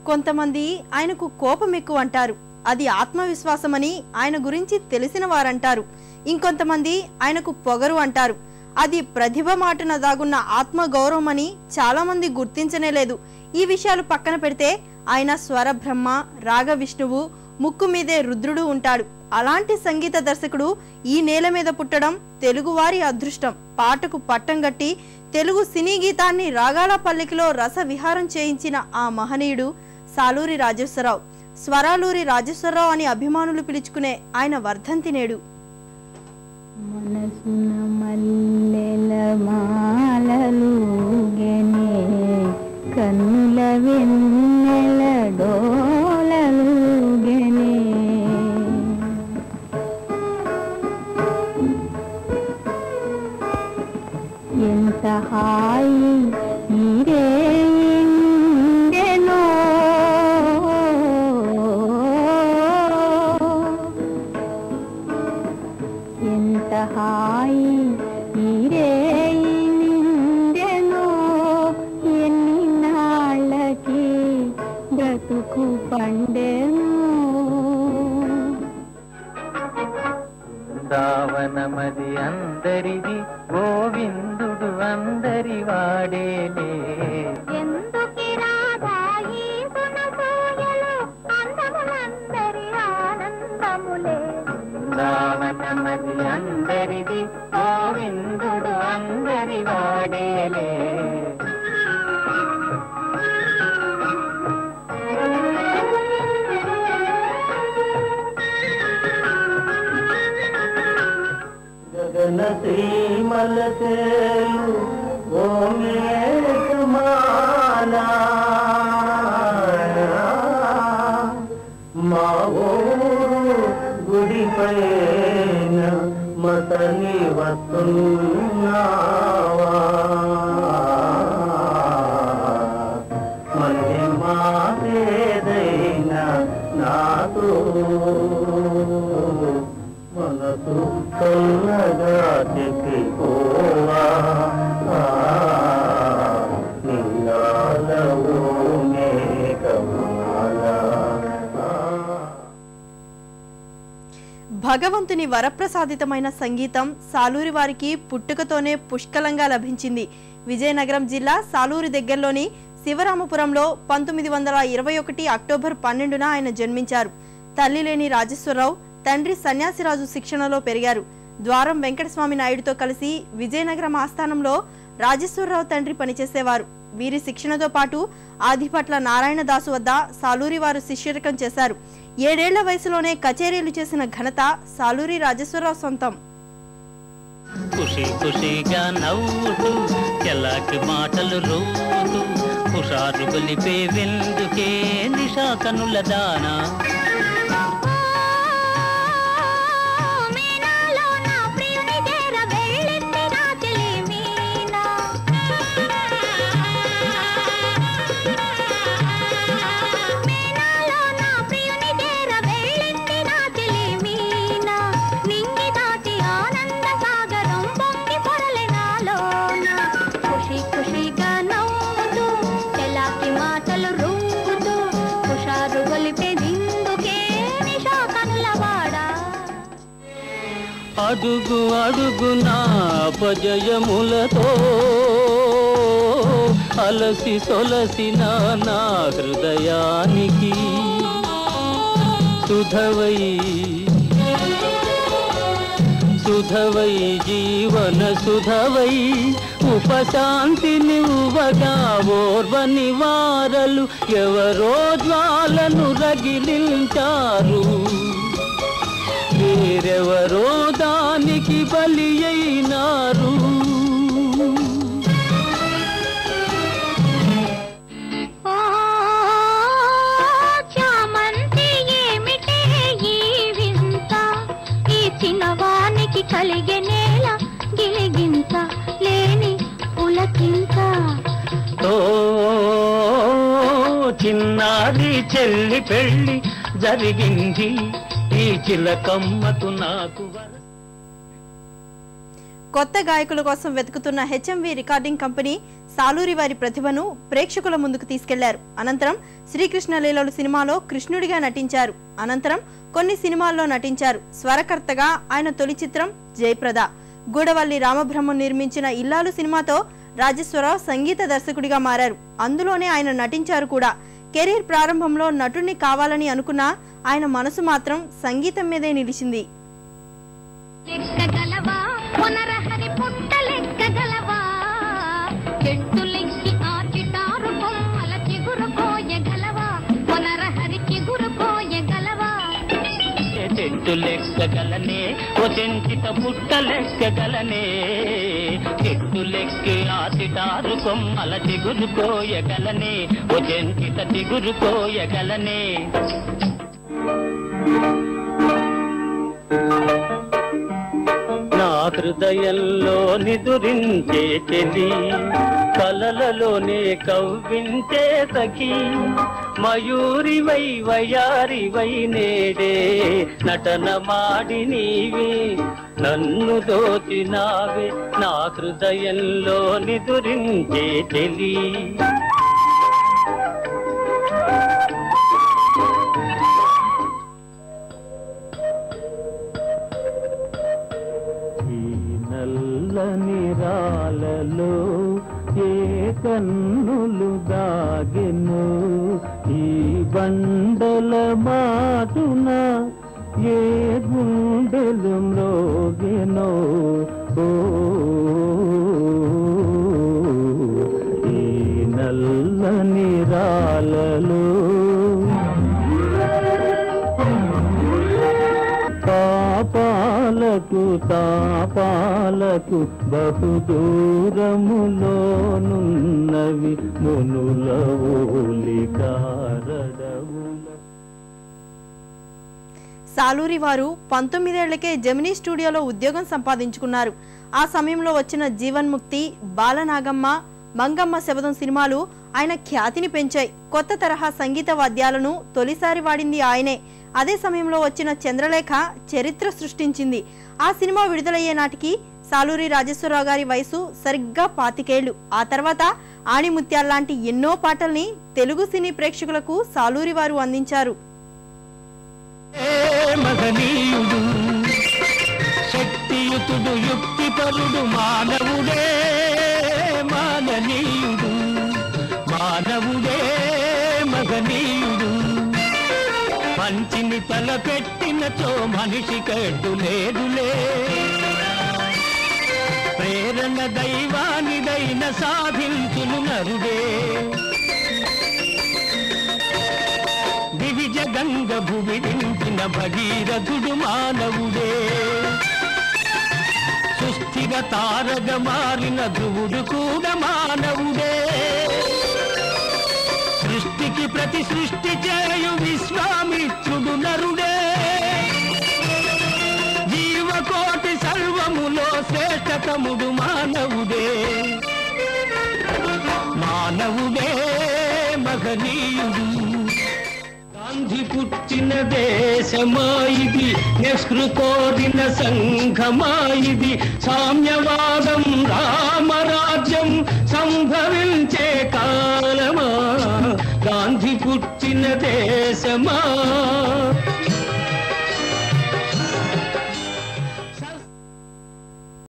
ఇంకొంతమంది ఆయనకు కోపం ఎక్కువ అంటారు అది ఆత్మవిశ్వాసమని ఆయన గురించి తెలిసిన వారంటారు ఇంకొంతమంది ఆయనకు పొగరు అంటారు అది ప్రతిభ మాటన దాగున్న ఆత్మ గౌరవమని చాలా మంది గుర్తించనే లేదు ఈ విషయాలు పక్కన పెడితే ఆయన స్వర బ్రహ్మ రాగ విష్ణువు ముక్కు మీదే రుద్రుడు ఉంటాడు అలాంటి సంగీత దర్శకుడు ఈ నేల మీద పుట్టడం తెలుగువారి అదృష్టం పాటకు పట్టం గట్టి తెలుగు సినీ గీతాన్ని రాగాల పల్లికలో రస విహారం చేయించిన ఆ మహనీయుడు సాలూరి రాజేశ్వరరావు స్వరాలూరి రాజేశ్వరరావు అని అభిమానులు పిలుచుకునే ఆయన వర్ధంతి నేడు మనసున మల్లెల మాలలు గెనే కన్నుల వెన్నెల డోలలు గెనే ఎంత హాయి ఈరే ఇండెనో ఎంత హాయి ఈరే నిండెనో ఎన్ని నాళ్ళకి బ్రతుకు పండెను బృందావనమది అందరిది గోవిందుడు అందరి వాడేలే ఎందుకి రాధాయి గుణపూయలు అందములందరి ఆనందములే బృందావనమది అందరిది గోవిందుడు అందరి వాడేలే గగన శ్రీమల తేలు ఓ మేఘమాలా మా ఊరు గుడి పైన మతని వస్తున్నావా మళ్ళీ మాదేదైనా నాతో మనసు చల్లగా చెప్పిపోవా నీలాలవు మేఘమాలా భగవంతుని వరప్రసాదితమైన సంగీతం సాలూరి వారికి పుట్టుకతోనే పుష్కలంగా లభించింది విజయనగరం జిల్లా సాలూరి దగ్గరలోని శివరామపురంలో పంతొమ్మిది వందల ఇరవై ఒకటి అక్టోబర్ పన్నెండున ఆయన జన్మించారు తల్లి లేని రాజేశ్వరరావు తండ్రి సన్యాసిరాజు శిక్షణలో పెరిగారు ద్వారం వెంకటస్వామి నాయుడుతో కలిసి విజయనగరం ఆస్థానంలో రాజేశ్వరరావు తండ్రి పనిచేసేవారు వీరి శిక్షణతో పాటు ఆదిపట్ల నారాయణదాసు వద్ద సాలూరి వారు శిష్యరకం చేశారు ఏడేళ్ల వయసులోనే కచేరీలు చేసిన ఘనత సాలూరి రాజేశ్వరరావు సొంతం ఖుషి ఖుషిగా నవ్వుతూ ఎలాంటి మాటలు రోతూ హుషారు గొలిపే వెందుకే నిషా కనుల దానా మీనాలో నా ప్రియుని చేర వెళ్ళింది నా చెలి మీనా మీనాలో నా ప్రియుని చేర వెళ్ళింది నా చెలి మీనా నింగి దాటి ఆనంద సాగరం పొంగి పొరలే నాలోన ఖుషి ఖుషిగా నవ్వుతూ తెలాకి మాటలు రుంగుతూ హుషారు గొలిపే దిందుకే నిషా కనులవాడా అడుగు అడుగునా పజయములతో అలసి సొలసిన నా హృదయానికి సుధవై సుధవై జీవన సుధవై ఉపశాంతి నివ్వగా ఓర్వని వారలు ఎవరో జ్వాలను రగిలించారు వేరెవరో దానికి బలి అయినారు ఓ చామంతి ఏమిటే ఈ వింత ఈ చిన్నవానికి కలిగే నేల గిలిగింత లేని పులకింత ఓ చిన్నారి చెల్లి పెళ్ళి జరిగింది ఈ చిలకమ్మకు నాకు వర కొత్త గాయకుల కోసం వెతుకుతున్న హెచ్ఎంవి రికార్డింగ్ కంపెనీ సాలూరి వారి ప్రతిభను ప్రేక్షకుల ముందుకు తీసుకెళ్లారు అనంతరం శ్రీకృష్ణ లీలలు సినిమాలో కృష్ణుడిగా నటించారు అనంతరం కొన్ని సినిమాల్లో నటించారు స్వరకర్తగా ఆయన తొలి చిత్రం జయప్రద గూడవల్లి రామబ్రహ్మం నిర్మించిన ఇల్లాలు సినిమాతో రాజేశ్వరరావు సంగీత దర్శకుడిగా మారారు అందులోనే ఆయన నటించారు కూడా కెరీర్ ప్రారంభంలో నటుణ్ణి కావాలని అనుకున్నా ఆయన మనసు మాత్రం సంగీతం మీదే నిలిచింది లెక్కగలవా పునరహరి పుట్ట లెక్కగలవా చెట్టు లెక్కి ఆ చిటారు కొమ్మల చిగురు కోయగలవా పునరహరి చిగురు కోయగలవా చెట్టు లెక్కగలనే ఓ చెంచిత పుట్ట లెక్కగలనే చెట్టు లెక్కి ఆసిటారు కొమ్మల చిగురు కోయగలనే ఓ చెంచిత చిగురు కోయగలనే నా హృదయంలో నిదురించే చెలి కలలలోనే కవ్వించే సఖి మయూరివై వయారివై నేడే నటన మాడి నీవే నన్ను దోచినావే నా హృదయంలో నిదురించే చెలి ఈ నల్లని రాలలో ఏ కన్నులు దాగెను ఈ బండల మాటున ఏ గుండెలు మ్రోగెనో ఓ ఈ నల్లని రాలలో పాపాలకు తాపాలకు బహుదూరములోనున్నవి మునుల ఓలికారడవుల సాలూరి వారు పంతొమ్మిదేళ్లకే జమినీ స్టూడియోలో ఉద్యోగం సంపాదించుకున్నారు ఆ సమయంలో వచ్చిన జీవన్ముక్తి బాలనాగమ్మ మంగమ్మ శబదం సినిమాలు ఆయన ఖ్యాతిని పెంచాయి కొత్త తరహా సంగీత వాద్యాలను తొలిసారి వాడింది ఆయనే అదే సమయంలో వచ్చిన చంద్రలేఖ చరిత్ర సృష్టించింది ఆ సినిమా విడుదలయ్యే నాటికి సాలూరి రాజేశ్వరరావు గారి వయసు సరిగ్గా పాతికేళ్లు ఆ తర్వాత ఆణిముత్యాల్లాంటి ఎన్నో పాటల్ని తెలుగు సినీ ప్రేక్షకులకు సాలూరి వారు అందించారు ఏ మహనీయుడు శక్తియుతుడు యుక్తిపరుడు మానవుడే మాననీయుడు మానవుడే మహనీయుడు మంచిని తలపెట్టినచో మనిషి కడ్డు లేదులే ప్రేరణ దైవానిదైన సాధించును నరుడే దివిజ గంగ భువిడించిన భగీరథుడు మానవుడే సుస్థిర తారగ మారిన ధ్రువుడు కూడా మానవుడే సృష్టికి ప్రతి సృష్టి చేయు విశ్వామిత్రుడు నరుడే జీవకోటి సర్వములో శ్రేష్టతముడు మానవుడే మానవుడే మగనీయుడు గాంధీ పుట్టిన దేశమాయిది నెహ్రు కోరిన సంఘమాయిది సామ్యవాదం రామరాజ్యం సంభవించే కాలమా గాంధీ పుట్టిన దేశమా